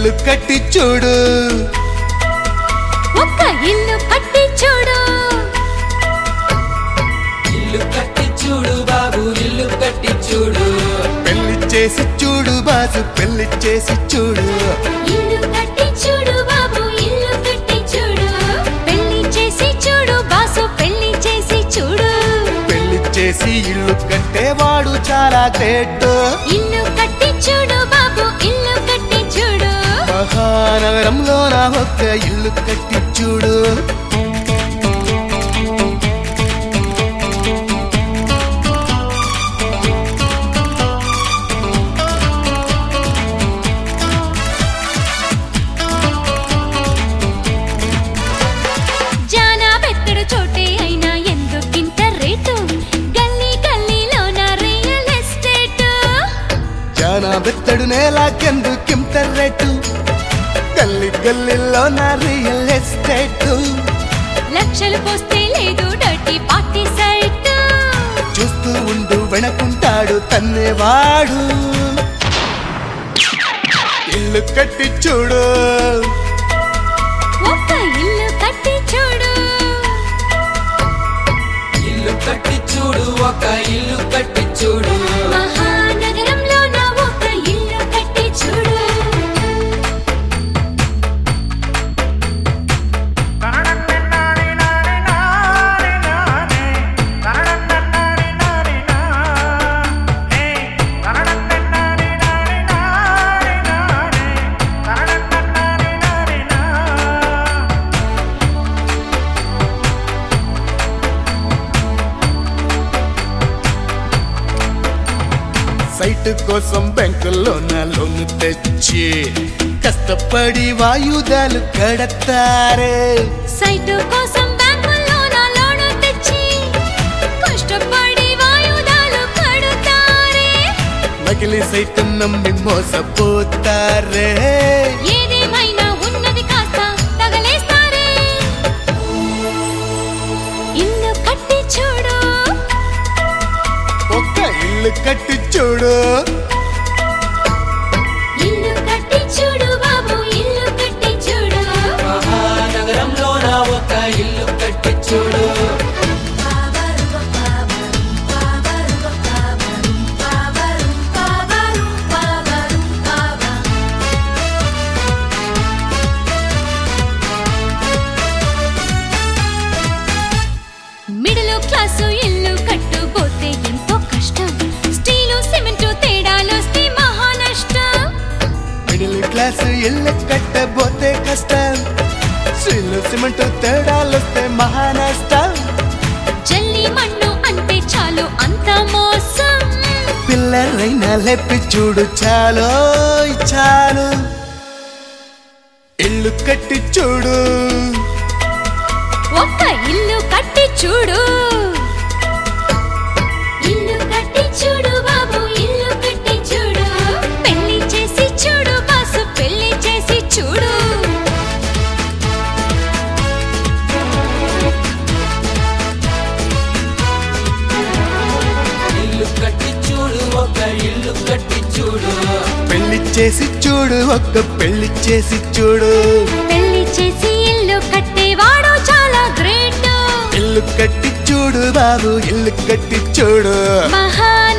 ఇల్లు కట్టి చూడు ఒక్క ఇల్లు కట్టి చూడు ఇల్లు కట్టి చూడు బాబు ఇల్లు కట్టి చూడు పెళ్లి చేసి చూడు బాసు పెళ్లి చేసి చూడు ఇల్లు కట్టి చూడు బాబు ఇల్లు కట్టి చూడు పెళ్లి చేసి చూడు బాసు పెళ్లి చేసి చూడు పెళ్లి చేసి ఇల్లు కట్టేవాడు చాలా గ్రేట్ ఇల్లు కట్టి చూడు బాబు ఇల్లు కట్టి చూడు మహానగరంలో నా ఒక్క ఇల్లు కట్టి చూడు జానా బెత్తడు చోటే అయినా ఎందుకింత రేటు గల్లీ గల్లీలో నా రియల్ ఎస్టేట్ చాలా బెత్తడు నేలాకెందుకింత రేటు గల్లి గల్లీలో నా రియల్ ఎస్టేట్ లక్షలు పోస్తే లేదు డర్టీ పార్టీ సైట్ చూస్తూ ఉండు వెనకుంటాడు తన్నేవాడు ఇల్లు కట్టి చూడు ఒక్క ఇల్లు కట్టి చూడు ఇల్లు కట్టి చూడు ఒక ఇల్లు కట్టి చూడు మహానగరంలో నా ఒక ఇల్లు కట్టి చూడు సైట్ కోసం బ్యాంకుల్లో నా లోన్ తెచ్చి కష్టపడి వాయుదాలు కడతారే సైటు కోసం బ్యాంకుల్లో నా లోను తెచ్చి కష్టపడి వాయుదాలు కడుతారే నకిలీ సైట్ నమ్మి మోసపోతారే ఏదేమైనా ఉన్నది కాస్త తగలేస్తారే ఇల్లు కట్టి చూడు ఒక్క ఇల్లు కట్టి చూడు ఇల్లు కట్టి చూడు బాబు ఇల్లు కట్టి చూడు మహానగరంలో నా ఒక ఇల్లు కట్టి చూడు మిడిల్ క్లాసు ఇల్లు కట్టుపోతే ఎంతో కష్టం స్టీలు సిమెంట్ తేడాలొస్తే మహా నష్టం మిడిల్ క్లాస్ ఇల్లు కట్టబోతే కష్టం సిల్లు సిమెంట్ తేడాలొస్తే మహా నష్టం జల్లి మన్ను అంటే చాలు అంత మోసం పిల్లరైనా లెప్పి చూడు చాలు చాలు ఇల్లు కట్టి చూడు ఒక్క ఇల్లు కట్టి చూడు ఇల్లు కట్టి చూడు బాబు ఇల్లు కట్టి చూడు పెళ్లి చేసి చూడు బాసు పెళ్లి చేసి చూడు ఇల్లు కట్టి చూడు ఒక ఇల్లు కట్టి చూడు పెళ్లి చేసి చూడు ఒక్క పెళ్లి చేసి చూడు పెళ్లి చేసి ఇల్లు కట్టేవాడు చాలా గ్రేట్ ఇల్లు కట్టి చూడు బాబు ఇల్లు కట్టి చూడు మహా